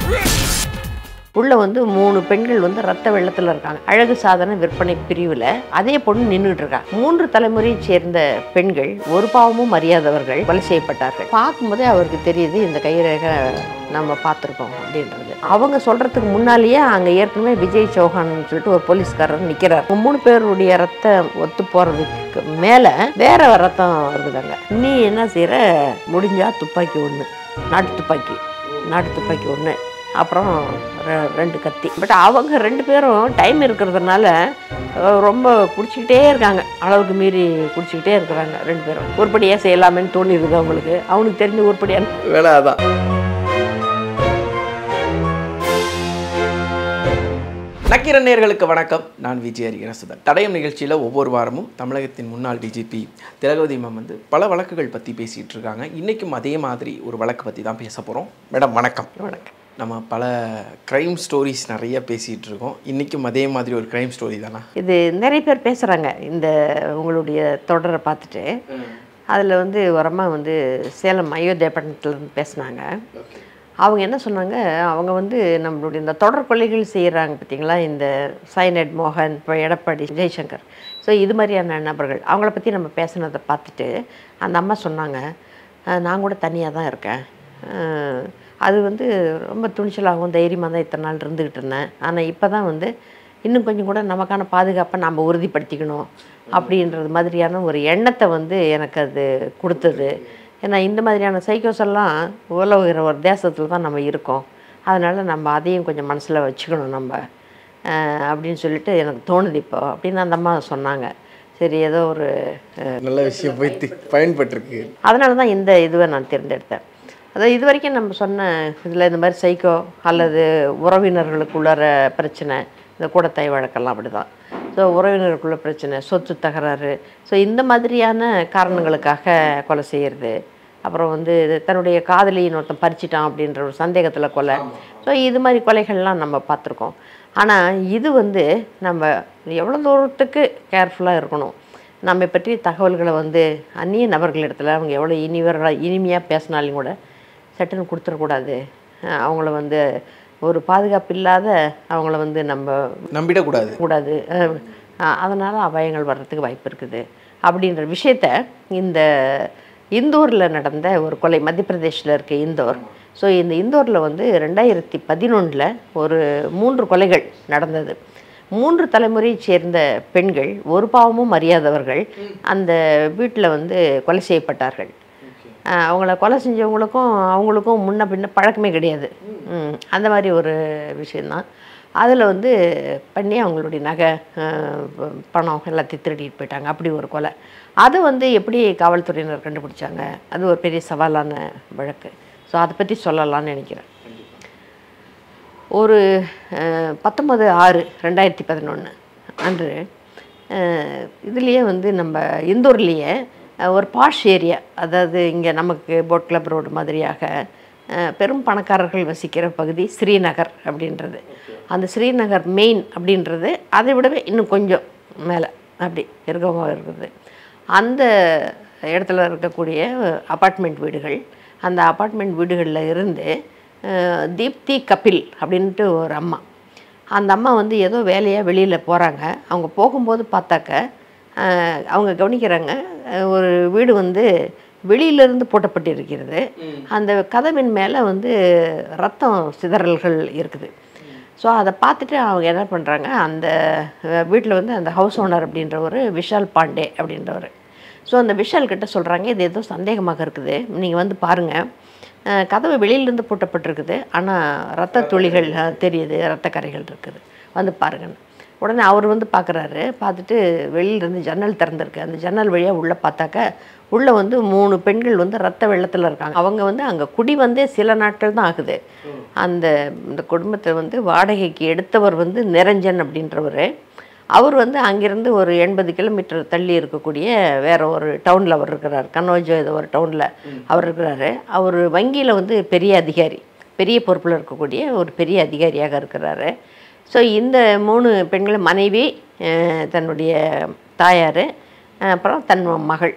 உள்ள வந்து மூணு பெண்கள் வந்து ரத்த வெள்ளத்தில் இருக்காங்க அழகு சாதன விற்பனை பிரிவில் அதே பொண்ணு நின்றுட்டு இருக்காங்க மூன்று தலைமுறையை சேர்ந்த பெண்கள் ஒரு பாவமும் அறியாதவர்கள் கொலை செய்யப்பட்டார்கள் பார்க்கும்போதே அவருக்கு தெரியுது இந்த கைரேகை நம்ம பார்த்துருக்கோம் அப்படின்றது அவங்க சொல்றதுக்கு முன்னாலேயே அங்கே ஏற்கனவே விஜய் சௌஹான் சொல்லிட்டு ஒரு போலீஸ்காரர் நிற்கிறார் மூணு பேருடைய ரத்தம் ஒத்து போகிறதுக்கு மேலே வேற ரத்தம் இருக்குதாங்க நீ என்ன செய்கிற முடிஞ்சா துப்பாக்கி ஒன்று நாட்டு துப்பாக்கி நாட்டு துப்பாக்கி ஒன்று அப்புறம் ரெ- ரெண்டு கத்தி பட் அவங்க ரெண்டு பேரும் டைம் இருக்கிறதுனால அஹ், ரொம்ப குடிச்சிக்கிட்டே இருக்காங்க அளவுக்கு மீறி குடிச்சிக்கிட்டே இருக்கிறாங்க ரெண்டு பேரும் உருப்படியாக செய்யலாமேன்னு தோணிடுது அவங்களுக்கு அவனுக்கு தெரிஞ்ச உருப்படியான வேலை அதான் நக்கீரன் நேயர்களுக்கு வணக்கம் நான் விஜய் ஹரிகரசுதன் தடயம் நிகழ்ச்சியில் ஒவ்வொரு வாரமும் தமிழகத்தின் முன்னாள் டிஜிபி திலகவதி மேம் வந்து பல வழக்குகள் பற்றி பேசிகிட்டு இருக்காங்க இன்றைக்கும் அதே மாதிரி ஒரு வழக்கு பற்றி தான் பேச போகிறோம் மேடம் வணக்கம் வணக்கம் நம்ம பல க்ரைம் ஸ்டோரிஸ் நிறைய பேசிகிட்டு இருக்கோம் இன்றைக்கும் அதே மாதிரி ஒரு க்ரைம் ஸ்டோரி தானா இது நிறைய பேர் பேசுகிறாங்க இந்த உங்களுடைய தொடரை பார்த்துட்டு அதில் வந்து ஒரு அம்மா வந்து சேலம் அயோத்தியா பட்டணத்துலேருந்து பேசுனாங்க அவங்க என்ன சொன்னாங்க அவங்க வந்து நம்மளுடைய இந்த தொடர் கொலைகள் செய்கிறாங்க பார்த்தீங்களா இந்த சைனட் மோகன் இப்போ எடப்பாடி ஜெய்சங்கர் ஸோ இது மாதிரியான நபர்கள் அவங்கள பற்றி நம்ம பேசுனதை பார்த்துட்டு அந்த அம்மா சொன்னாங்க "அஹ், நான் கூட தனியாக தான் இருக்கேன் அஹ், அது வந்து ரொம்ப துணிச்சலாகவும் தைரியமாக தான் இத்தனை நாள் இருந்துக்கிட்டு இருந்தேன் ஆனால் இப்போ தான் வந்து இன்னும் கொஞ்சம் கூட நமக்கான பாதுகாப்பை நம்ம உறுதிப்படுத்திக்கணும் அப்படின்றது மாதிரியான ஒரு எண்ணத்தை வந்து எனக்கு அது கொடுத்தது ஏன்னா இந்த மாதிரியான சைக்கோஸ் எல்லாம் உலகிற ஒரு தேசத்தில் தான் நம்ம இருக்கோம் அதனால் நம்ம அதையும் கொஞ்சம் மனசில் வச்சுக்கணும் நம்ம அஹ், அப்படின்னு சொல்லிட்டு எனக்கு தோணுது இப்போ அப்படின்னு அந்த அம்மா சொன்னாங்க சரி ஏதோ ஒரு அஹ், நல்ல விஷயம் போய் தி- பயன்பட்டிருக்கு அதனால தான் இந்த இதுவை நான் தேர்ந்தெடுத்தேன் அதாவது இது வரைக்கும் நம்ம சொன்ன இதில் இந்த மாதிரி சைக்கோ அல்லது உறவினர்களுக்குள்ளார பிரச்சனை இந்த கூடத்தாய் வழக்கெல்லாம் அப்படி தான் ஸோ உறவினருக்குள்ள பிரச்சனை சொத்து தகராறு ஸோ இந்த மாதிரியான காரணங்களுக்காக கொலை செய்கிறது அப்புறம் வந்து இது தன்னுடைய காதலியின் ஒருத்தன் பறிச்சிட்டான் அப்படின்ற ஒரு சந்தேகத்தில் கொலை ஸோ இது மாதிரி கொலைகள்லாம் நம்ம பார்த்துருக்கோம் ஆனால் இது வந்து நம்ம எவ்வளோ தூரத்துக்கு கேர்ஃபுல்லாக இருக்கணும் நம்மை பற்றி தகவல்களை வந்து அந்நிய நபர்களிடத்துல அவங்க எவ்வளோ இனிவர்களாக இனிமையாக பேசினாலும் கூட சட்டுன்னு கொடுத்துடக்கூடாது அஹ் அவங்கள வந்து ஒரு பாதுகாப்பு இல்லாத அவங்கள வந்து நம்ம நம்பிடக்கூடாது கூடாது அதனால் அபாயங்கள் வர்றதுக்கு வாய்ப்பு இருக்குது அப்படின்ற விஷயத்த இந்த இந்தூரில் நடந்த ஒரு கொலை மத்திய பிரதேஷில் இருக்க இந்தோர் ஸோ இந்த இந்தோரில் வந்து ரெண்டாயிரத்தி பதினொன்றில் ஒரு மூன்று கொலைகள் நடந்தது மூன்று தலைமுறையை சேர்ந்த பெண்கள் ஒரு பாவமும் அறியாதவர்கள் அந்த வீட்டில் வந்து கொலை செய்யப்பட்டார்கள் அஹ் அவங்கள கொலை செஞ்சவங்களுக்கும் அவங்களுக்கும் முன்ன பின்ன பழக்கமே கிடையாது ம், அந்த மாதிரி ஒரு விஷயந்தான் அதில் வந்து பண்ணி அவங்களுடைய நகை அஹ், ப- பணம் எல்லாத்தையும் திருடிட்டு போயிட்டாங்க அப்படி ஒரு கொலை அதை வந்து எப்படி காவல்துறையினர் கண்டுபிடிச்சாங்க அது ஒரு பெரிய சவாலான வழக்கு ஸோ அதை பற்றி சொல்லலாம்னு நினைக்கிறேன் ஒரு அஹ், பத்தொன்பது ஆறு ரெண்டாயிரத்தி பதினொன்று அன்று அஹ், இதுலேயே வந்து நம்ம இந்தூர்லேயே அஹ், ஒரு பாஷ் ஏரியா அதாவது இங்கே நமக்கு போட் கிளப் ரோடு மாதிரியாக அஹ், பெரும் பணக்காரர்கள் வசிக்கிற பகுதி ஸ்ரீநகர் அப்படின்றது அந்த ஸ்ரீநகர் மெயின் அப்படின்றது அதை விடவே இன்னும் கொஞ்சம் மேலே அப்படி இருக்கமாக இருக்குது அந்த இடத்துல இருக்கக்கூடிய அப்பார்ட்மெண்ட் வீடுகள் அந்த அப்பார்ட்மெண்ட் வீடுகளில் இருந்து அஹ், தீப்தி கபில் அப்படின்ட்டு ஒரு அம்மா அந்த அம்மா வந்து ஏதோ வேலையாக வெளியில் போகிறாங்க அவங்க போகும்போது பார்த்தாக்க அஹ், அவங்க கவனிக்கிறாங்க அஹ், ஒரு வீடு வந்து வெளியிலிருந்து போட்டப்பட்டிருக்கிறது அந்த கதவின் மேலே வந்து ரத்தம் சிதறல்கள் இருக்குது ஸோ அதை பார்த்துட்டு அவங்க என்ன பண்ணுறாங்க அந்த வீட்டில் வந்து அந்த ஹவுஸ் ஓனர் அப்படின்ற ஒரு விஷால் பாண்டே அப்படின்றவர் ஸோ அந்த விஷால் கிட்ட சொல்கிறாங்க இது ஏதோ சந்தேகமாக இருக்குது நீங்கள் வந்து பாருங்கள் அஹ், கதவு வெளியிலேருந்து பூட்டப்பட்டிருக்குது ஆனால் ரத்த துளிகள் அஹ், தெரியுது ரத்த கரைகள் இருக்குது வந்து பாருங்கன்னு உடனே அவர் வந்து பார்க்குறாரு பார்த்துட்டு வெளியிலேருந்து ஜன்னல் திறந்திருக்கு அந்த ஜன்னல் வழியாக உள்ளே பார்த்தாக்க உள்ளே வந்து மூணு பெண்கள் வந்து ரத்த வெள்ளத்தில் இருக்காங்க அவங்க வந்து அங்கே குடி வந்தே சில நாட்கள் தான் ஆகுது அந்த இந்த குடும்பத்தை வந்து வாடகைக்கு எடுத்தவர் வந்து நிரஞ்சன் அப்படின்றவர் அவர் வந்து அங்கேருந்து ஒரு எண்பது கிலோமீட்டர் தள்ளி இருக்கக்கூடிய வேற ஒரு டவுனில் அவர் இருக்கிறார் கன்னோஜோ ஏதோ ஒரு டவுனில் அவர் இருக்கிறாரு அவர் வங்கியில் வந்து பெரிய அதிகாரி பெரிய பொறுப்பில் இருக்கக்கூடிய ஒரு பெரிய அதிகாரியாக இருக்கிறாரு ஸோ இந்த மூணு பெண்கள் மனைவி அஹ், தன்னுடைய தாயார் அப்புறம் தன் மகள்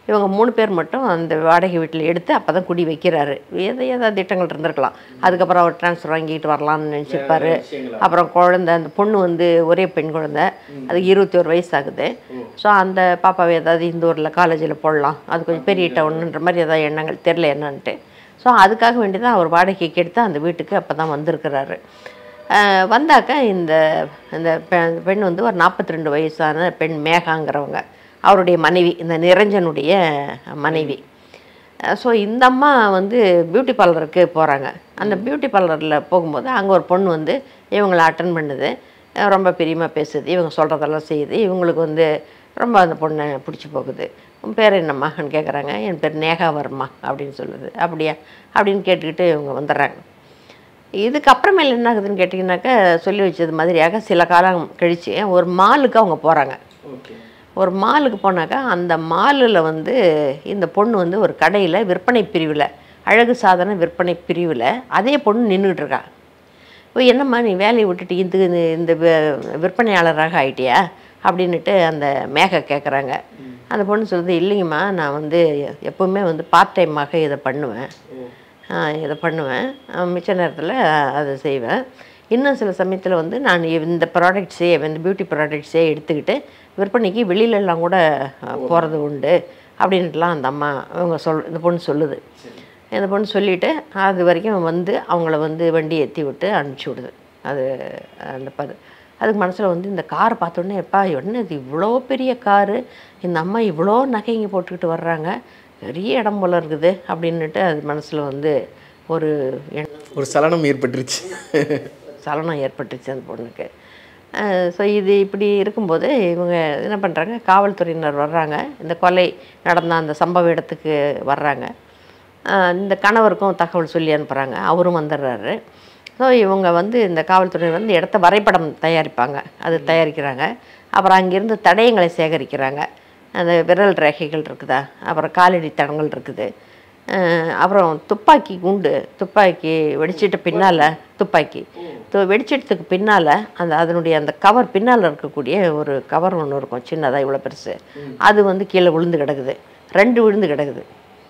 இவங்க மூணு பேர் மட்டும் அந்த வாடகை வீட்டில் எடுத்து அப்போ தான் குடி வைக்கிறாரு ஏதோ ஏதாவது திட்டங்கள் இருந்திருக்கலாம் அதுக்கப்புறம் அவர் ட்ரான்ஸ்ஃபர் வாங்கிட்டு வரலாம்னு நினச்சிருப்பாரு அப்புறம் குழந்தை அந்த பொண்ணு வந்து ஒரே பெண் குழந்தை அதுக்கு இருபத்தி ஒரு வயசு ஆகுது ஸோ அந்த பாப்பாவை ஏதாவது இந்த ஊரில் காலேஜில் போடலாம் அது கொஞ்சம் பெரிய டவுனுன்ற மாதிரி ஏதாவது எண்ணங்கள் தெரில என்னன்ட்டு ஸோ அதுக்காக வேண்டி தான் அவர் வாடகைக்கு எடுத்து அந்த வீட்டுக்கு அப்போ தான் வந்திருக்கிறாரு அஹ் வந்தாக்க இந்த இந்த பெ- பெண் வந்து ஒரு நாற்பத்தி ரெண்டு வயசான பெண் மேகாங்கிறவங்க அவருடைய மனைவி இந்த நிரஞ்சனுடைய மனைவி ஸோ இந்த அம்மா வந்து பியூட்டி பார்லருக்கு போகிறாங்க அந்த பியூட்டி பார்லரில் போகும்போது அங்கே ஒரு பொண்ணு வந்து இவங்களை அட்டன் பண்ணுது அஹ் ரொம்ப பிரியமாக பேசுது இவங்க சொல்கிறதெல்லாம் செய்யுது இவங்களுக்கு வந்து ரொம்ப அந்த பொண்ணை பிடிச்சி போகுது உன் பேர் என்னம்மான்னு கேட்குறாங்க என் பேர் நேகா வர்மா அப்படின்னு சொல்லுது அப்படியா அப்படின்னு கேட்டுக்கிட்டு இவங்க வந்துடுறாங்க இதுக்கு அப்புறமேல என்ன ஆகுதுன்னு கேட்டிங்கனாக்கா சொல்லி வச்சது மாதிரியாக சில காலம் கழித்து ஒரு மாலுக்கு அவங்க போகிறாங்க ஓகே ஒரு மாலுக்கு போனாக்கா அந்த மாலில் வந்து இந்த பொண்ணு வந்து ஒரு கடையில் விற்பனை பிரிவில் அழகு சாதன விற்பனை பிரிவில் அதே பொண்ணு நின்றுட்டு இருக்கா இப்போ என்னம்மா நீ வேலையை விட்டுட்டு இந்த இந்த- இந்த வி- விற்பனையாளராக ஆயிட்டியா அப்படின்னுட்டு அந்த மேக கேட்குறாங்க அந்த பொண்ணு சொல்லுது இல்லைங்கம்மா நான் வந்து எப்போவுமே வந்து பார்ட் டைமாக இதை பண்ணுவேன் ஆ, இதை பண்ணுவேன் ஆ, மிச்ச நேரத்தில் அதை செய்வேன் இன்னும் சில சமயத்தில் வந்து நான் இந்த ப்ராடக்ட்ஸே இந்த பியூட்டி ப்ராடக்ட்ஸே எடுத்துக்கிட்டு விற்பனைக்கு வெளியிலலாம் கூட போகிறது உண்டு அப்படின்ட்டுலாம் அந்த அம்மா அவங்க சொல் இந்த பொண்ணு சொல்லுது இந்த பொண்ணு சொல்லிவிட்டு அது வரைக்கும் வந்து அவங்கள வந்து வண்டி ஏற்றி விட்டு அனுப்பிச்சி விடுது அது அந்த பது அதுக்கு மனசில் வந்து இந்த காரை பார்த்தோன்னே எப்பா என்ன இது இவ்வளோ பெரிய காரு இந்த அம்மா இவ்வளோ நகைங்க போட்டுக்கிட்டு வர்றாங்க பெரிய இடம் போல இருக்குது அப்படின்னுட்டு அது மனசில் வந்து ஒரு எண்ணம் ஒரு சலனம் ஏற்பட்டுருச்சு சலனம் ஏற்பட்டுச்சு அந்த பொண்ணுக்கு ஸோ இது இப்படி இருக்கும்போது இவங்க என்ன பண்ணுறாங்க காவல்துறையினர் வர்றாங்க இந்த கொலை நடந்த அந்த சம்பவ இடத்துக்கு வர்றாங்க அஹ் இந்த கணவருக்கும் தகவல் சொல்லி அனுப்புகிறாங்க அவரும் வந்துடுறாரு ஸோ இவங்க வந்து இந்த காவல்துறையினர் வந்து இடத்த வரைபடம் தயாரிப்பாங்க அது தயாரிக்கிறாங்க அப்புறம் அங்கேருந்து தடயங்களை சேகரிக்கிறாங்க அந்த விரல் ரேகைகள் இருக்குதா அப்புறம் காலடி தடங்கள் இருக்குது அஹ் அப்புறம் துப்பாக்கி குண்டு துப்பாக்கி வெடிச்சிட்ட பின்னால் துப்பாக்கி து- வெடிச்சிட்டதுக்கு பின்னால் அந்த அதனுடைய அந்த கவர் பின்னால் இருக்கக்கூடிய ஒரு கவர் ஒன்று இருக்கும் சின்னதாக இவ்வளோ பெருசு அது வந்து கீழே விழுந்து கிடக்குது ரெண்டு விழுந்து கிடக்குது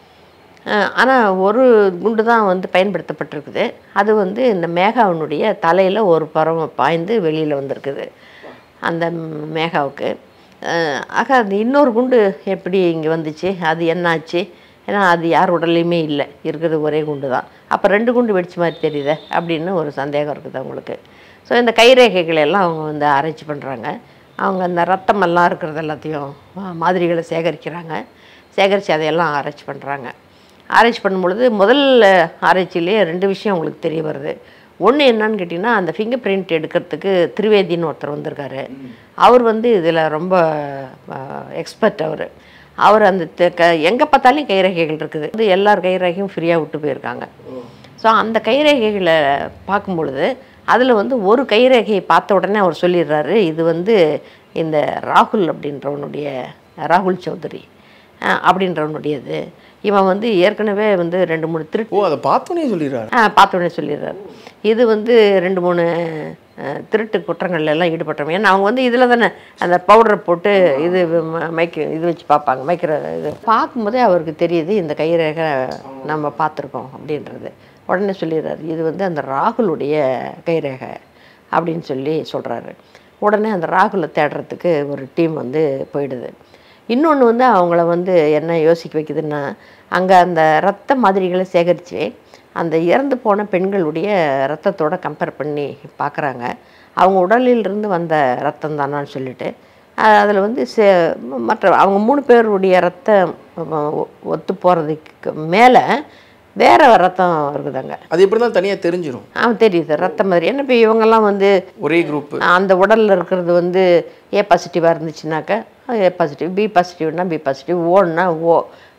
ஆனால் ஒரு குண்டு தான் வந்து பயன்படுத்தப்பட்டிருக்குது அது வந்து இந்த மேகாவினுடைய தலையில் ஒரு பறவை பாய்ந்து வெளியில் வந்திருக்குது அந்த ம், மேகாவுக்கு அஹ், ஆக அந்த இன்னொரு குண்டு எப்படி இங்கே வந்துச்சு அது என்னாச்சு ஏன்னா அது யார் உடல்லையுமே இல்லை இருக்கிறது ஒரே குண்டு தான் அப்போ ரெண்டு குண்டு வெடிச்ச மாதிரி தெரியுதே அப்படின்னு ஒரு சந்தேகம் இருக்குது அவங்களுக்கு ஸோ இந்த கைரேகைகளை எல்லாம் அவங்க வந்து ஆராய்ச்சி பண்ணுறாங்க அவங்க அந்த ரத்தமெல்லாம் இருக்கிறது எல்லாத்தையும் அஹ், மாதிரிகளை சேகரிக்கிறாங்க சேகரித்து அதையெல்லாம் ஆராய்ச்சி பண்ணுறாங்க ஆராய்ச்சி பண்ணும்பொழுது முதல் ஆராய்ச்சியிலேயே ரெண்டு விஷயம் உங்களுக்கு தெரிய வருது ஒன்று என்னன்னு கேட்டிங்கன்னா அந்த ஃபிங்கர் பிரிண்ட் எடுக்கிறதுக்கு திரிவேதின்னு ஒருத்தர் வந்திருக்காரு அவர் வந்து இதில் ரொம்ப எக்ஸ்பர்ட் அவர் அவர் அந்த தெ- க எங்கே பார்த்தாலும் கைரேகைகள் இருக்குது வந்து எல்லார் கைரேகையும் ஃப்ரீயாக விட்டு போயிருக்காங்க ஸோ அந்த கைரேகைகளை பார்க்கும் பொழுது அதில் வந்து ஒரு கைரேகையை பார்த்த உடனே அவர் சொல்லிடுறாரு இது வந்து இந்த ராகுல் அப்படின்றவனுடைய ராகுல் சௌத்ரி அஹ், அப்படின்றவனுடையது இவன் வந்து ஏற்கனவே வந்து ரெண்டு மூணு திருட்டு ஓ அதை பார்த்தோன்னே சொல்லிடுறாரு ஆ பார்த்த உடனே சொல்லிடுறாரு இது வந்து ரெண்டு மூணு அஹ், திருட்டு குற்றங்கள்ல எல்லாம் ஈடுபட்டவங்க ஏன்னா அவங்க வந்து இதில் தானே அந்த பவுடரை போட்டு இது ம- மைக்க இது வச்சு பார்ப்பாங்க மைக்கிற இது பார்க்கும்போதே அவருக்கு தெரியுது இந்த கைரேகை நம்ம பார்த்துருக்கோம் அப்படின்றது உடனே சொல்லிடுறாரு இது வந்து அந்த ராகுலுடைய கைரேகை அப்படின்னு சொல்லி சொல்கிறாரு உடனே அந்த ராகுலை தேடுறதுக்கு ஒரு டீம் வந்து போயிடுது இன்னொன்று வந்து அவங்கள வந்து என்ன யோசிக்க வைக்குதுன்னா அங்கே அந்த ரத்த மாதிரிகளை சேகரித்து அந்த இறந்து போன பெண்களுடைய ரத்தத்தோட கம்பேர் பண்ணி பார்க்குறாங்க அவங்க உடலிலிருந்து வந்த ரத்தம் தானான்னு சொல்லிட்டு அதில் வந்து சே மற்ற அவங்க மூணு பேருடைய ரத்தம் ஒ- ஒத்து போகிறதுக்கு மேலே வேற ரத்தம் இருக்குதாங்க அது எப்படி தான் தனியாக தெரிஞ்சிடும் அவன் தெரியுது ரத்தம் மாதிரி ஏன்னா இப்போ இவங்கெல்லாம் வந்து ஒரே குரூப் அந்த உடலில் இருக்கிறது வந்து ஏ பாசிட்டிவாக இருந்துச்சுனாக்கா ஏ பாசிட்டிவ் பி பாசிட்டிவ்னா பி பாசிட்டிவ் ஓன்னா ஓ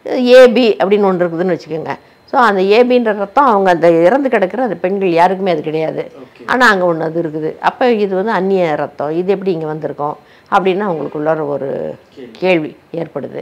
ஏபி அப்படின்னு ஒன்று இருக்குதுன்னு வச்சுக்கோங்க ஸோ அந்த ஏபின்ற ரத்தம் அவங்க அந்த இறந்து கிடக்கிற அந்த பெண்கள் யாருக்குமே அது கிடையாது ஆனால் அங்கே ஒன்று அது இருக்குது அப்போ இது வந்து அந்நிய ரத்தம் இது எப்படி இங்கே வந்திருக்கோம் அப்படின்னு அவங்களுக்குள்ளார ஒரு கேள்வி ஏற்படுது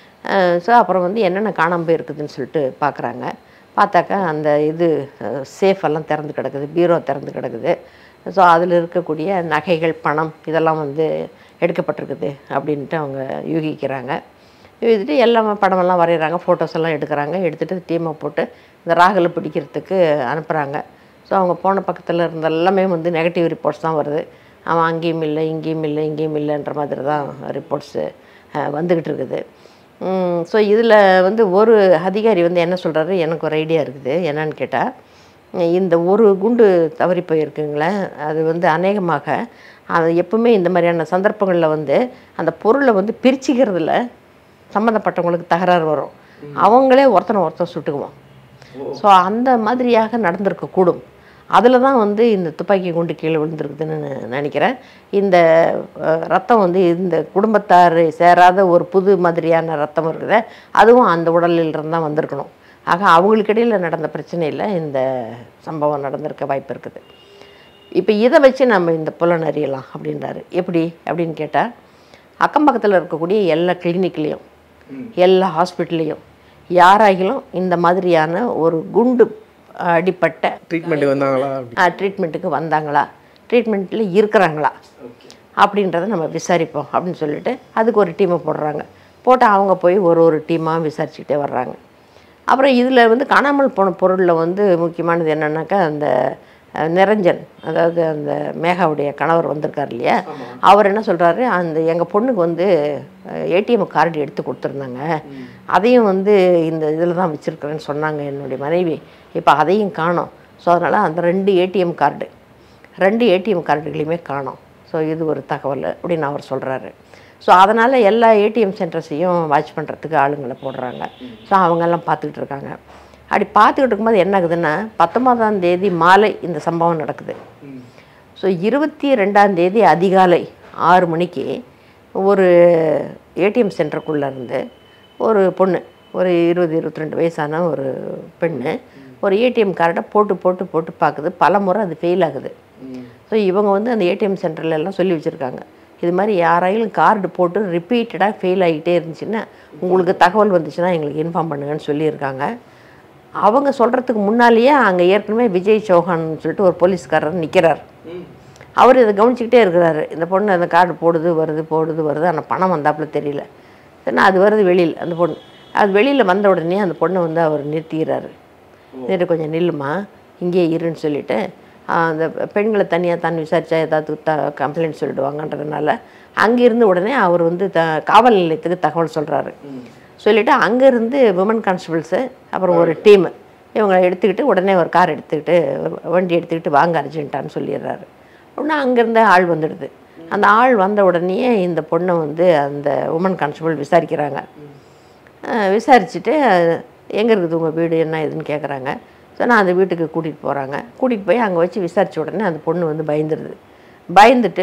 ஸோ அப்புறம் வந்து என்னென்ன காணாமல் போயிருக்குதுன்னு சொல்லிட்டு பார்க்குறாங்க பார்த்தாக்கா அந்த இது சேஃப் எல்லாம் திறந்து கிடக்குது பீரோ திறந்து கிடக்குது ஸோ அதில் இருக்கக்கூடிய நகைகள் பணம் இதெல்லாம் வந்து எடுக்கப்பட்டிருக்குது அப்படின்ட்டு அவங்க யூகிக்கிறாங்க எழுதிட்டு எல்லாம் படமெல்லாம் வரைகிறாங்க ஃபோட்டோஸ் எல்லாம் எடுக்கிறாங்க எடுத்துகிட்டு டீமை போட்டு இந்த ராகுலை பிடிக்கிறதுக்கு அனுப்புகிறாங்க ஸோ அவங்க போன பக்கத்தில் இருந்த எல்லாமே வந்து நெகட்டிவ் ரிப்போர்ட்ஸ் தான் வருது அவன் அங்கேயும் இல்லை இங்கேயும் இல்லை இங்கேயும் இல்லைன்ற மாதிரி தான் ரிப்போர்ட்ஸு வந்துக்கிட்டு இருக்குது ஸோ இதில் வந்து ஒரு அதிகாரி வந்து என்ன சொல்கிறாரு எனக்கு ஒரு ஐடியா இருக்குது என்னன்னு கேட்டால் இந்த ஒரு குண்டு தவறி போயிருக்குங்களே அது வந்து அநேகமாக அது எப்பவுமே இந்த மாதிரியான சந்தர்ப்பங்களில் வந்து அந்த பொருளை வந்து பிரிச்சுக்கிறதுல சம்மந்தப்பட்டவங்களுக்கு தகராறு வரும் அவங்களே ஒருத்தனை ஒருத்தன் சுட்டுக்குவோம் ஸோ அந்த மாதிரியாக நடந்திருக்கக்கூடும் அதில் தான் வந்து இந்த துப்பாக்கி குண்டு கீழே விழுந்திருக்குதுன்னு நான் நினைக்கிறேன் இந்த அஹ், ரத்தம் வந்து இந்த குடும்பத்தார் சேராத ஒரு புது மாதிரியான ரத்தம் இருக்குது அதுவும் அந்த உடலில் இருந்து தான் வந்திருக்கணும் ஆக அவங்களுக்கு இடையில் நடந்த பிரச்சனையில் இந்த சம்பவம் நடந்திருக்க வாய்ப்பு இருக்குது இப்போ இதை வச்சு நம்ம இந்த புலன் அறியலாம் அப்படின்றாரு எப்படி அப்படின்னு கேட்டால் அக்கம் பக்கத்தில் இருக்கக்கூடிய எல்லா கிளினிக்லேயும் எல்லா ஹாஸ்பிட்டல்லையும் யாராகிலும் இந்த மாதிரியான ஒரு குண்டு அடிப்பட்ட ட்ரீட்மெண்ட்டுக்கு வந்தாங்களா அப்படி ட்ரீட்மெண்ட்டுக்கு வந்தாங்களா ட்ரீட்மெண்ட்டில் இருக்கிறாங்களா அப்படின்றத நம்ம விசாரிப்போம் அப்படின்னு சொல்லிட்டு அதுக்கு ஒரு டீமை போடுறாங்க போட்டு அவங்க போய் ஒரு ஒரு டீமாக விசாரிச்சுக்கிட்டே வர்றாங்க அப்புறம் இதில் வந்து காணாமல் போன பொருளில் வந்து முக்கியமானது என்னன்னாக்கா அந்த அஹ், நிரஞ்சன் அதாவது அந்த மேகாவுடைய கணவர் வந்திருக்கார் இல்லையா அவர் என்ன சொல்கிறாரு அந்த எங்கள் பொண்ணுக்கு வந்து ஏடிஎம் கார்டு எடுத்து கொடுத்துருந்தாங்க அதையும் வந்து இந்த இதில் தான் வச்சுருக்கிறேன்னு சொன்னாங்க என்னுடைய மனைவி இப்போ அதையும் காணோம் ஸோ அதனால் அந்த ரெண்டு ஏடிஎம் கார்டு ரெண்டு ஏடிஎம் கார்டுகளையுமே காணோம் ஸோ இது ஒரு தகவல் அப்படின்னு அவர் சொல்கிறாரு ஸோ அதனால் எல்லா ஏடிஎம் சென்டர்ஸையும் வாட்ச் பண்ணுறதுக்கு ஆளுங்களை போடுறாங்க ஸோ அவங்கெல்லாம் பார்த்துக்கிட்டு இருக்காங்க அப்படி பார்த்துக்கிட்டு இருக்கும்போது என்ன ஆகுதுன்னா பத்தொன்பதாம் தேதி மாலை இந்த சம்பவம் நடக்குது ஸோ இருபத்தி ரெண்டாம் தேதி அதிகாலை ஆறு மணிக்கு ஒரு ஏடிஎம் சென்டருக்குள்ளே இருந்து ஒரு பொண்ணு ஒரு இருபது இருபத்தி ரெண்டு வயசான ஒரு பெண்ணு ஒரு ஏடிஎம் கார்டை போட்டு போட்டு போட்டு பார்க்குது பல முறை அது ஃபெயில் ஆகுது ஸோ இவங்க வந்து அந்த ஏடிஎம் சென்டர்ல எல்லாம் சொல்லி வச்சுருக்காங்க இது மாதிரி யாராயிலும் கார்டு போட்டு ரிப்பீட்டடாக ஃபெயில் ஆகிட்டே இருந்துச்சுன்னா உங்களுக்கு தகவல் வந்துச்சுன்னா எங்களுக்கு இன்ஃபார்ம் பண்ணுங்கன்னு சொல்லியிருக்காங்க அவங்க சொல்கிறதுக்கு முன்னாலேயே அங்கே ஏற்கனவே விஜய் சௌஹான்னு சொல்லிட்டு ஒரு போலீஸ்காரர் நிற்கிறார் அவர் இதை கவனிச்சுக்கிட்டே இருக்கிறாரு இந்த பொண்ணு அந்த கார்டு போடுது வருது போடுது வருது ஆனால் பணம் வந்தாப்புல தெரியல சரிண்ணா அது வருது வெளியில் அந்த பொண்ணு அது வெளியில் வந்த உடனே அந்த பொண்ணை வந்து அவர் நிறுத்திக்கிறாரு நிறுத்தி கொஞ்சம் நில்லுமா இங்கேயே இருன்னு சொல்லிட்டு ஆஹ், அந்த பெண்களை தனியாக தான் விசாரித்தா ஏதாவது த கம்ப்ளைண்ட் சொல்லிடுவாங்கன்றதுனால அங்கேருந்து உடனே அவர் வந்து த காவல் நிலையத்துக்கு தகவல் சொல்கிறாரு சொல்லிவிட்டு அங்கேருந்து விமன் கான்ஸ்டபிள்ஸு அப்புறம் ஒரு டீமு இவங்க எடுத்துக்கிட்டு உடனே ஒரு கார் எடுத்துக்கிட்டு வண்டி எடுத்துக்கிட்டு வாங்க அர்ஜென்ட்டான்னு சொல்லிடுறாரு உடனே அங்கேருந்து ஆள் வந்துடுது அந்த ஆள் வந்த உடனே இந்த பொண்ணை வந்து அந்த உமன் கான்ஸ்டபிள் விசாரிக்கிறாங்க அஹ் விசாரிச்சுட்டு எங்கே இருக்குது உங்கள் வீடு என்ன ஏதுன்னு கேட்குறாங்க ஸோ நான் அந்த வீட்டுக்கு கூட்டிகிட்டு போகிறாங்க கூட்டிகிட்டு போய் அங்கே வச்சு விசாரித்த உடனே அந்த பொண்ணு வந்து பயந்துடுது பயந்துட்டு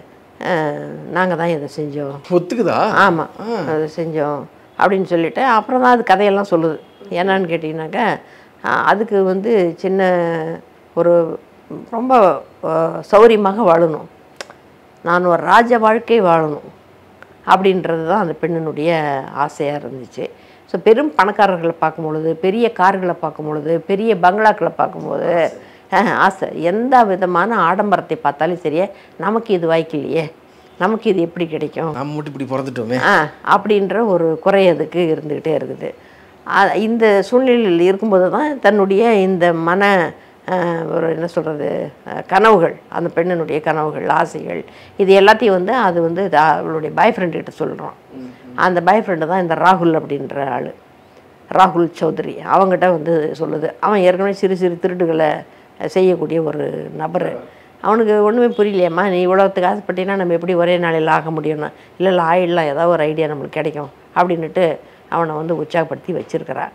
நாங்கள் தான் இதை செஞ்சோம் ஒத்துக்குதா ஆமாம் அது செஞ்சோம் அப்படின்னு சொல்லிட்டு அப்புறம் தான் அது கதையெல்லாம் சொல்லுது என்னன்னு கேட்டிங்கனாக்கா ஆஹ், அதுக்கு வந்து சின்ன ஒரு ரொம்ப ஆஹ், சௌரியமாக வாழணும் நான் ஒரு ராஜ வாழ்க்கை வாழணும் அப்படின்றது தான் அந்த பெண்ணினுடைய ஆசையாக இருந்துச்சு ஸோ பெரும் பணக்காரர்களை பார்க்கும் பொழுது பெரிய கார்களை பார்க்கும் பொழுது பெரிய பங்களாக்களை பார்க்கும்போது ஆஹ், ஆசை எந்த விதமான ஆடம்பரத்தை பார்த்தாலும் சரியே நமக்கு இது வாய்க்கலையே நமக்கு இது எப்படி கிடைக்கும் நம்ம மட்டும் இப்படி பிறந்துட்டோமே ஆ அப்படின்ற ஒரு குறை அதுக்கு இருந்துக்கிட்டே இருக்குது அ- இந்த சூழ்நிலையில் இருக்கும்போது தான் தன்னுடைய இந்த மன ஆ, ஒரு என்ன சொல்கிறது கனவுகள் அந்த பெண்ணினுடைய கனவுகள் ஆசைகள் இது எல்லாத்தையும் வந்து அது வந்து இது அவளுடைய பாய் கிட்ட சொல்கிறோம் அந்த பாய் ஃப்ரெண்டு தான் இந்த ராகுல் அப்படின்ற ஆள் ராகுல் சௌத்ரி அவங்ககிட்ட வந்து சொல்லுது அவன் ஏற்கனவே சிறு சிறு திருட்டுகளை செய்யக்கூடிய ஒரு நபர் அவனுக்கு ஒன்றுமே புரியலையம்மா நீ இவ்வளோத்துக்கு ஆசைப்பட்டீங்கன்னா நம்ம எப்படி ஒரே நாளையில் ஆக முடியும்னா இல்லை இல்லை ஆயிடலாம் ஏதாவது ஒரு ஐடியா நம்மளுக்கு கிடைக்கும் அப்படின்னுட்டு அவனை வந்து உற்சாகப்படுத்தி வச்சிருக்கிறா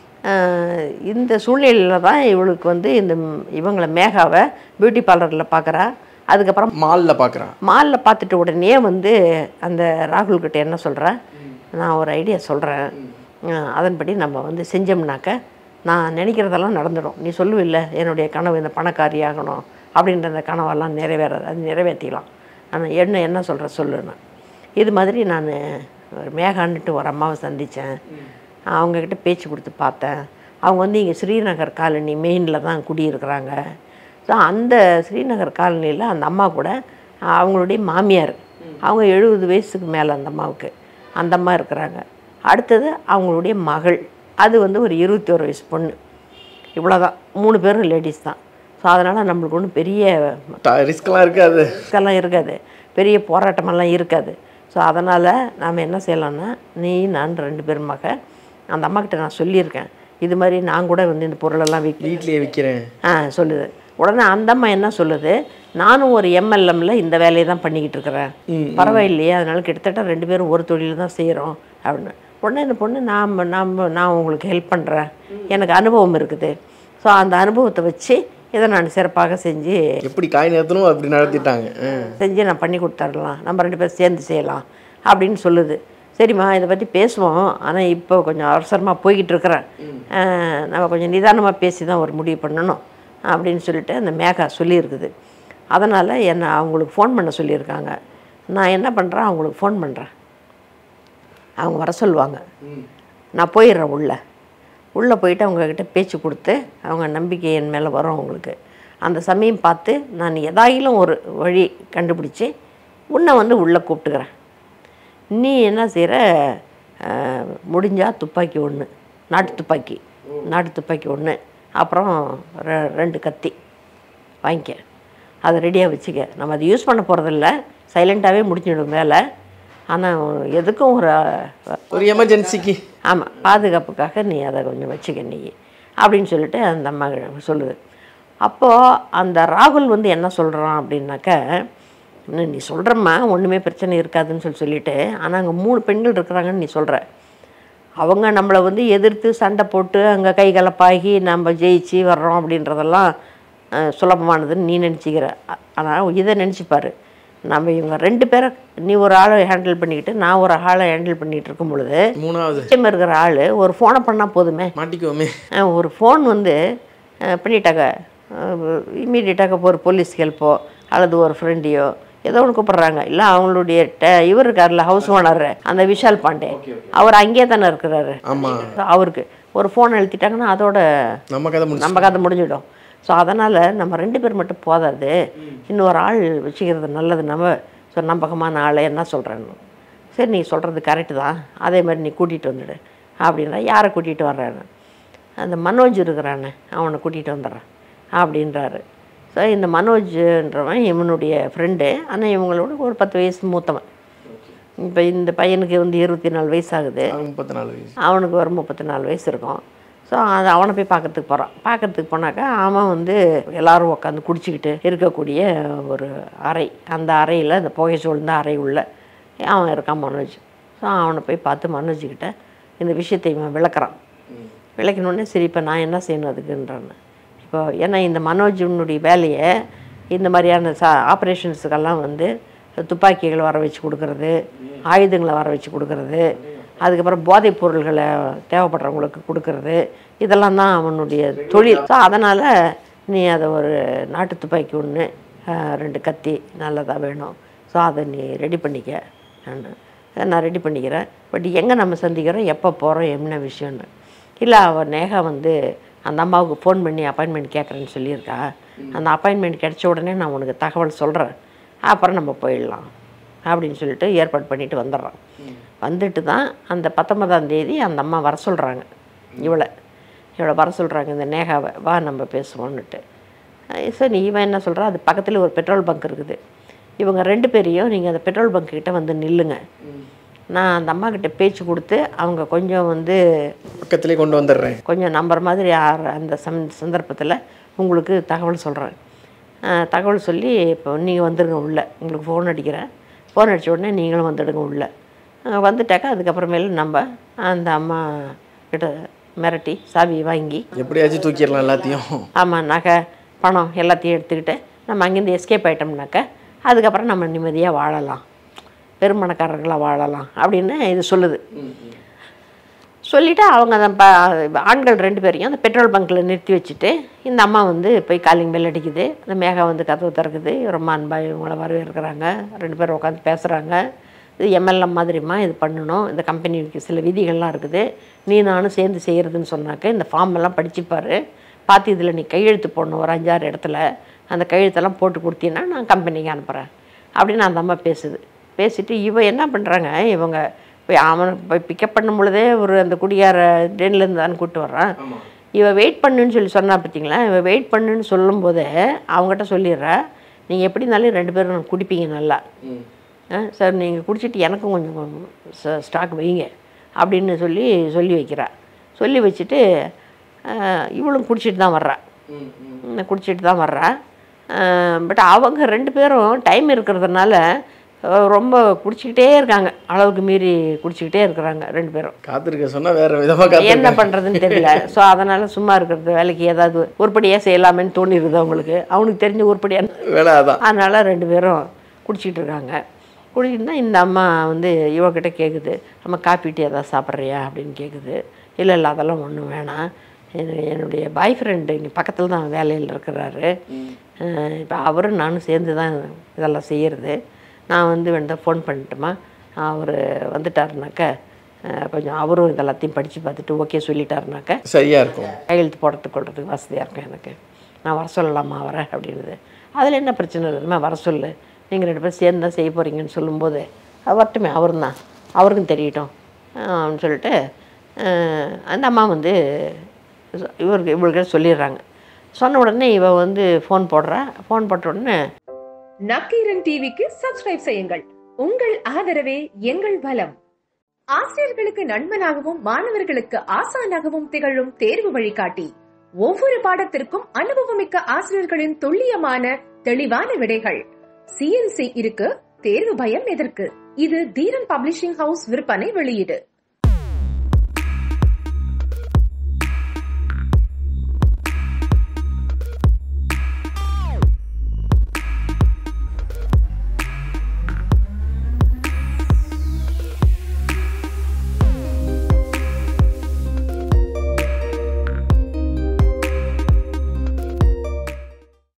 ஆஹ் இந்த சூழ்நிலையில் தான் இவளுக்கு வந்து இந்த ம்- இவங்களை மேகாவை பியூட்டி பார்லரில் பார்க்குறா அதுக்கப்புறம் மாலில் பார்க்குறான் மாலில் பார்த்துட்டு உடனே வந்து அந்த ராகுல் கிட்ட என்ன சொல்கிறேன் நான் ஒரு ஐடியா சொல்கிறேன் அதன்படி நம்ம வந்து செஞ்சோம்னாக்க நான் நினைக்கிறதெல்லாம் நடந்துடும் நீ சொல்லுவில்ல என்னுடைய கனவு இந்த பணக்காரி ஆகணும் அப்படின்ற அந்த கனவெல்லாம் நிறைவேறாது அது நிறைவேற்றிக்கலாம் ஆனால் என்ன என்ன சொல்கிற சொல்லுன்னு இது மாதிரி நான் ஒரு மேகான்னுட்டு ஒரு அம்மாவை சந்தித்தேன் அவங்கக்கிட்ட பேச்சு கொடுத்து பார்த்தேன் அவங்க வந்து இங்கே ஸ்ரீநகர் காலனி மெயினில் தான் குடியிருக்கிறாங்க ஸோ அந்த ஸ்ரீநகர் காலனியில் அந்த அம்மா கூட அவங்களுடைய மாமியார் அவங்க எழுபது வயசுக்கு மேலே அந்த அம்மாவுக்கு அந்த அம்மா இருக்கிறாங்க அடுத்தது அவங்களுடைய மகள் அது வந்து ஒரு இருபத்தி ஒரு வயசு பொண்ணு இவ்வளோதான் மூணு பேரும் லேடிஸ் தான் ஸோ அதனால் நம்மளுக்கு ஒன்றும் பெரிய ரிஸ்க்லாம் இருக்காது இதெல்லாம் இருக்காது பெரிய போராட்டமெல்லாம் இருக்காது ஸோ அதனால் நாம் என்ன செய்யலாம்னா நீ நான் ரெண்டு பேரும் மக அந்த அம்மாக்கிட்ட நான் சொல்லியிருக்கேன் இது மாதிரி நான் கூட வந்து இந்த பொருளெல்லாம் விற்க வீட்லயே விற்கிறேன் ஆ சொல்லுது உடனே அந்த அம்மா என்ன சொல்லுது நானும் ஒரு எம்எல்எம்ல இந்த வேலையை தான் பண்ணிக்கிட்டு இருக்கிறேன் பரவாயில்லையே அதனால கிட்டத்தட்ட ரெண்டு பேரும் ஒரு தொழில் தான் செய்கிறோம் அப்படின்னு உடனே இந்த பொண்ணு நான் நான் நான் உங்களுக்கு ஹெல்ப் பண்ணுறேன் எனக்கு அனுபவம் இருக்குது ஸோ அந்த அனுபவத்தை வச்சு இதை நான் சிறப்பாக செஞ்சு எப்படி காய் நேரத்தணும் அப்படி நடத்திட்டாங்க ஆ. செஞ்சு நான் பண்ணி கொடுத்துடலாம் நம்ம ரெண்டு பேரும் சேர்ந்து செய்யலாம் அப்படின்னு சொல்லுது சரிம்மா இதை பற்றி பேசுவோம் ஆனால் இப்போ கொஞ்சம் அவசரமாக போய்கிட்டு இருக்கிறேன் அஹ், நம்ம கொஞ்சம் நிதானமாக பேசி தான் ஒரு முடிவு பண்ணணும் அப்படின்னு சொல்லிட்டு அந்த மேகா சொல்லியிருக்குது அதனால் என்னை அவங்களுக்கு ஃபோன் பண்ண சொல்லியிருக்காங்க நான் என்ன பண்ணுறேன் அவங்களுக்கு ஃபோன் பண்ணுறேன் அவங்க வர சொல்லுவாங்க நான் போயிடுறேன் உள்ளே உள்ளே போயிட்டு அவங்கக்கிட்ட பேச்சு கொடுத்து அவங்க நம்பிக்கை என் மேலே வரும் அவங்களுக்கு அந்த சமயம் பார்த்து நான் எதாயிலும் ஒரு வழி கண்டுபிடிச்சி உன்னை வந்து உள்ளே கூப்பிட்டுக்கிறேன் நீ என்ன செய்கிற முடிஞ்சால் துப்பாக்கி ஒன்று நாட்டு துப்பாக்கி நாட்டு துப்பாக்கி ஒன்று அப்புறம் ரெ- ரெண்டு கத்தி வாங்கிக்க அதை ரெடியாக வச்சுக்க நம்ம அதை யூஸ் பண்ண போகிறதில்ல சைலண்ட்டாகவே முடிஞ்சிடும் வேலை ஆனால் எதுக்கும் ஒரு ஒரு எமர்ஜென்சிக்கு ஆமாம் பாதுகாப்புக்காக நீ அதை கொஞ்சம் வச்சுக்க நீ அப்படின்னு சொல்லிட்டு அந்த அம்மா சொல்லுது அப்போது அந்த ராகுல் வந்து என்ன சொல்கிறான் அப்படின்னாக்க "இன்னும் நீ சொல்கிறம்மா ஒன்றுமே பிரச்சனை இருக்காதுன்னு சொல்லி சொல்லிட்டு ஆனால் அங்கே மூணு பெண்கள் இருக்கிறாங்கன்னு நீ சொல்கிற அவங்க நம்மளை வந்து எதிர்த்து சண்டை போட்டு அங்கே கை கலப்பாகி நம்ம ஜெயிச்சு வர்றோம் அப்படின்றதெல்லாம் அஹ், சுலபமானதுன்னு நீ நினச்சிக்கிற ஆனால் இதை நினச்சிப்பாரு நம்ம இவங்க ரெண்டு பேரை நீ ஒரு ஆளை ஹேண்டில் பண்ணிக்கிட்டு நான் ஒரு ஆளை ஹேண்டில் பண்ணிகிட்டு இருக்கும் பொழுது மூணாவது நிச்சயம் இருக்கிற ஆள் ஒரு ஃபோனை பண்ணால் போதுமே மாட்டிக்குவோமே அஹ் ஒரு ஃபோன் வந்து அஹ் பண்ணிட்டாக்க இம்மீடியட்டாக ஒரு போலீஸ் ஹெல்ப்போ அல்லது ஒரு ஃப்ரெண்டையோ ஏதோ ஒன்று கூப்பிட்றாங்க இல்லை அவங்களுடைய ட இவர் இருக்கார்ல ஹவுஸ் ஓனர் அந்த விஷால் பாண்டே அவர் அங்கேயே தானே இருக்கிறாரு ஆமா அவருக்கு ஒரு ஃபோன் அழுத்திட்டாங்கன்னா அதோட நம்ம கதை முடிச்சு நம்ம கதை முடிஞ்சிடும் ஸோ அதனால் நம்ம ரெண்டு பேர் மட்டும் போதாது இன்னொரு ஆள் வச்சுக்கிறது நல்லது நம்ம ஸோ நம்பகமான ஆள் என்ன சொல்கிறேன்னு சரி நீ சொல்கிறது கரெக்டு தான் அதே மாதிரி நீ கூட்டிகிட்டு வந்துடு அப்படின்னா யாரை கூட்டிகிட்டு வர்றேன்னு அந்த மனோஜ் இருக்கிறானே அவனை கூட்டிகிட்டு வந்துடுறேன் அப்படின்றாரு ஸோ இந்த மனோஜ்ன்றவன் இவனுடைய ஃப்ரெண்டு ஆனால் இவங்களோட ஒரு பத்து வயசு மூத்தவன் இப்போ இந்த பையனுக்கு வந்து இருபத்தி நாலு வயசு ஆகுது அவன் முப்பத்தி நாலு வயசு அவனுக்கு ஒரு முப்பத்தி நாலு வயசு இருக்கும் ஸோ அது அவனை போய் பார்க்கறதுக்கு போகிறான் பார்க்கறதுக்கு போனாக்கா அவன் வந்து எல்லாரும் உட்காந்து குடிச்சிக்கிட்டு இருக்கக்கூடிய ஒரு அறை அந்த அறையில் அந்த புகை சூழ்ந்த அறை உள்ள அவன் இருக்கான் மனோஜ் ஸோ அவனை போய் பார்த்து மனோஜ்கிட்ட இந்த விஷயத்தை இவன் விளக்குறான் விளக்கினோடனே சரி இப்போ நான் என்ன செய்யணும் அதுக்குன்றான்னு இப்போ ஏன்னா இந்த மனோஜனுடைய வேலையை இந்த மாதிரியான சா ஆப்ரேஷன்ஸுக்கெல்லாம் வந்து துப்பாக்கிகளை வர வச்சு கொடுக்கறது ஆயுதங்களை வர வச்சு கொடுக்கறது அதுக்கப்புறம் போதைப் பொருள்களை தேவைப்படுறவங்களுக்கு கொடுக்கறது இதெல்லாம் தான் அவனுடைய தொழில் ஸோ அதனால் நீ அதை ஒரு நாட்டு துப்பாக்கி ஒன்று ரெண்டு கத்தி நல்லதாக வேணும் ஸோ அதை நீ ரெடி பண்ணிக்க நான் நான் ரெடி பண்ணிக்கிறேன் பட் எங்கே நம்ம சந்திக்கிறோம் எப்போ போகிறோம் என்ன விஷயம்னு இல்லை அவள் நேகா வந்து அந்த அம்மாவுக்கு ஃபோன் பண்ணி அப்பாயின்மெண்ட் கேட்குறேன்னு சொல்லியிருக்கா அந்த அப்பாயின்மெண்ட் கிடைச்ச உடனே நான் உனக்கு தகவல் சொல்கிறேன் அப்புறம் நம்ம போயிடலாம் அப்படின்னு சொல்லிட்டு ஏற்பாடு பண்ணிட்டு வந்துடுறான் வந்துட்டு தான் அந்த பத்தொன்பதாம் தேதி அந்த அம்மா வர சொல்கிறாங்க இவளை இவளை வர சொல்கிறாங்க இந்த நேகாவை வா நம்ம பேசுவோன்னுட்டு சரி இவன் என்ன சொல்கிறா அது பக்கத்தில் ஒரு பெட்ரோல் பங்க் இருக்குது இவங்க ரெண்டு பேரையும் நீங்கள் அந்த பெட்ரோல் பங்க் கிட்ட வந்து நில்லுங்க நான் அந்த அம்மா கிட்ட பேச்சு கொடுத்து அவங்க கொஞ்சம் வந்து பக்கத்திலே கொண்டு வந்துடுறேன் கொஞ்சம் நம்புற மாதிரி ஆற- அந்த சம் சந்தர்ப்பத்தில் உங்களுக்கு தகவல் சொல்கிறேன் தகவல் சொல்லி இப்போ நீங்கள் வந்துடுங்க உள்ளே உங்களுக்கு ஃபோன் அடிக்கிறேன் ஃபோன் அடித்த உடனே நீங்களும் வந்துடுங்க உள்ளே அஹ் வந்துட்டாக்கா அதுக்கப்புறமேலு நம்ம அந்த அம்மா கிட்ட மிரட்டி சாவி வாங்கி எப்படியாச்சும் தூக்கிடலாம் எல்லாத்தையும் ஆமாம் நகை பணம் எல்லாத்தையும் எடுத்துக்கிட்டு நம்ம அங்கேருந்து எஸ்கேப் ஆகிட்டோம்னாக்கா அதுக்கப்புறம் நம்ம நிம்மதியாக வாழலாம் பெருமணக்காரர்களாக வாழலாம் அப்படின்னு இது சொல்லுது சொல்லிவிட்டு அவங்க அந்த ப ஆண்கள் ரெண்டு பேரையும் அந்த பெட்ரோல் பங்க்கில் நிறுத்தி வச்சுட்டு இந்த அம்மா வந்து போய் காலிங் பெல் அடிக்குது அந்த மேகா வந்து கதவு திறக்குது ரொம்ப அன்பாக இவங்கள வரவேற்கிறாங்க ரெண்டு பேரும் உட்காந்து பேசுகிறாங்க இது எம்எல்எம் மாதிரிம்மா இது பண்ணணும் இந்த கம்பெனிக்கு சில விதிகள்லாம் இருக்குது நீ நானும் சேர்ந்து செய்கிறதுன்னு சொன்னாக்க இந்த ஃபார்ம் எல்லாம் படிச்சுப்பாரு பார்த்து இதில் நீ கையெழுத்து போடணும் ஒரு அஞ்சாறு இடத்துல அந்த கையெழுத்தெல்லாம் போட்டு கொடுத்தீங்கன்னா நான் கம்பெனிக்கு அனுப்புகிறேன் அப்படின்னு அந்த அம்மா பேசுது பேசிட்டு இவ என்ன பண்ணுறாங்க இவங்க போய் அவனை போய் பிக்கப் பண்ணும் பொழுதே ஒரு அந்த குடியார ட்ரெயின்லேருந்து தான் கூப்பிட்டு வர்றான் ஆமாம் இவ வெயிட் பண்ணுன்னு சொல்லி சொன்னா பார்த்தீங்களா இவ வெயிட் பண்ணுன்னு சொல்லும்போதே அவங்ககிட்ட சொல்லிடுறா நீங்கள் எப்படி இருந்தாலும் ரெண்டு பேரும் குடிப்பீங்க நல்லா ம் ஆ, சார் நீங்கள் குடிச்சிட்டு எனக்கும் கொஞ்சம் ச- ஸ்டாக் வைங்க அப்படின்னு சொல்லி சொல்லி வைக்கிறா சொல்லி வச்சுட்டு ஆ, இவளும் குடிச்சிட்டு தான் வர்றா ம் ம் ம், குடிச்சிட்டு தான் வர்றா பட் அவங்க ரெண்டு பேரும் டைம் இருக்கிறதுனால அஹ், ரொம்ப குடிச்சிக்கிட்டே இருக்காங்க அளவுக்கு மீறி குடிச்சிக்கிட்டே இருக்கிறாங்க ரெண்டு பேரும் காத்திருக்க சொன்னா வேற விதமா காத்து என்ன பண்ணுறதுன்னு தெரியல ஸோ அதனால் சும்மா இருக்கிறது வேலைக்கு ஏதாவது உருப்படியாக செய்யலாமேன்னு தோணிடுது அவங்களுக்கு அவனுக்கு தெரிஞ்ச உருப்படியாக வேலை அதான் அதனால் ரெண்டு பேரும் குடிச்சிட்டு இருக்காங்க குடிச்சிட்டு இந்த அம்மா வந்து இவகிட்ட கேட்குது அம்மா காப்பி டீ ஏதாவது சாப்பிட்றியா அப்படின்னு கேட்குது இல்லை இல்லை அதெல்லாம் ஒன்றும் வேணாம் என்னு- என்னுடைய பாய் ஃப்ரெண்டு இங்கே பக்கத்தில் தான் வேலையில் இருக்கிறாரு இப்போ அவரும் நானும் சேர்ந்து தான் இதெல்லாம் செய்கிறது நான் வந்து வேணா ஃபோன் பண்ணட்டுமா அவர் வந்துட்டாருனாக்க அஹ், கொஞ்சம் அவரும் இதெல்லாத்தையும் படித்து பார்த்துட்டு ஓகே சொல்லிட்டாருனாக்க சரியா இருக்கும் கையெழுத்து போடுறதுக்கு கொள்றதுக்கு வசதியாக இருக்கும் எனக்கு நான் வர சொல்லலாமா வரேன் அப்படின்னுது அதில் என்ன பிரச்சனை இருக்குதுமா வர சொல்லு நீங்கள் ரெண்டு பேரும் சேர்ந்து தான் செய்ய போகிறீங்கன்னு சொல்லும்போது அது வரட்டுமே அவரும் தான் அவருக்கும் தெரியட்டும் ஆஹ் அப்படின்னு சொல்லிட்டு ஆஹ் அந்த அம்மா வந்து சொ- இவருக்கு இவளுக்கு சொல்லிடுறாங்க சொன்ன உடனே இவ வந்து ஃபோன் போடுறா ஃபோன் போட்ட உடனே நக்கீரன் டிவிக்கு சப்ஸ்கிரைப் செய்யுங்கள் உங்கள் ஆதரவே எங்கள் பலம் ஆசிரியர்களுக்கு நண்பனாகவும் மாணவர்களுக்கு ஆசானாகவும் திகழும் தேர்வு வழிகாட்டி ஒவ்வொரு பாடத்திற்கும் அனுபவமிக்க ஆசிரியர்களின் துல்லியமான தெளிவான விடைகள் சிஎன்சி இருக்கு தேர்வு பயம் எதற்கு இது தீரன் பப்ளிஷிங் ஹவுஸ் விற்பனை வெளியீடு